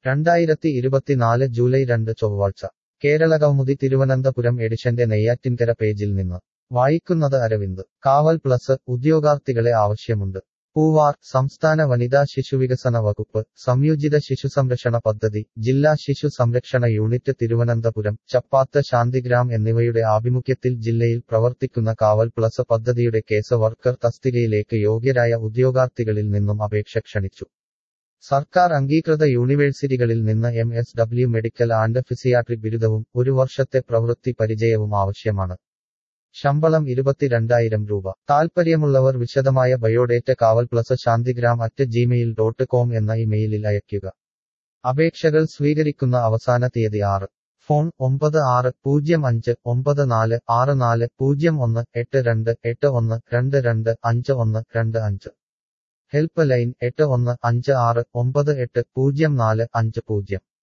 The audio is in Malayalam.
രണ്ടായിരത്തി ഇരുപത്തിനാല് ജൂലൈ രണ്ട് ചൊവ്വാഴ്ച കേരളകൗമുദി തിരുവനന്തപുരം എഡിഷന്റെ നെയ്യാറ്റിൻകര പേജിൽ നിന്ന് വായിക്കുന്നത് അരവിന്ദ് കാവൽ പ്ലസ് ഉദ്യോഗാർത്ഥികളെ ആവശ്യമുണ്ട് പൂവാർ സംസ്ഥാന വനിതാ ശിശുവികസന വകുപ്പ് സംയോജിത ശിശുസംരക്ഷണ പദ്ധതി ജില്ലാ ശിശു സംരക്ഷണ യൂണിറ്റ് തിരുവനന്തപുരം ചപ്പാത്ത് ശാന്തിഗ്രാം എന്നിവയുടെ ആഭിമുഖ്യത്തിൽ ജില്ലയിൽ പ്രവർത്തിക്കുന്ന കാവൽ പ്ലസ് പദ്ധതിയുടെ കേസ് വർക്കർ തസ്തികയിലേക്ക് യോഗ്യരായ ഉദ്യോഗാർത്ഥികളിൽ നിന്നും അപേക്ഷ ക്ഷണിച്ചു സർക്കാർ അംഗീകൃത യൂണിവേഴ്സിറ്റികളിൽ നിന്ന് M S W medical and psychiatry ബിരുദവും ഒരു വർഷത്തെ പ്രവൃത്തി പരിചയവും ആവശ്യമാണ് ശമ്പളം ഇരുപത്തിരണ്ടായിരം രൂപ താൽപ്പര്യമുള്ളവർ വിശദമായ biodata Kaval plus Shantigram at Gmail dot com എന്ന ഇമെയിലിൽ അയയ്ക്കുക അപേക്ഷകൾ സ്വീകരിക്കുന്ന അവസാന തീയതി ആറ് ഫോൺ ഒമ്പത് ആറ് പൂജ്യം അഞ്ച് ഒമ്പത് നാല് ആറ് നാല് പൂജ്യം ഒന്ന് എട്ട് രണ്ട് എട്ട് ഒന്ന് രണ്ട് രണ്ട് അഞ്ച് ഒന്ന് രണ്ട് അഞ്ച് ഹെൽപ്പ് ലൈൻ എട്ട് ഒന്ന് അഞ്ച് ആറ് ഒമ്പത് എട്ട് പൂജ്യം നാല് അഞ്ച് പൂജ്യം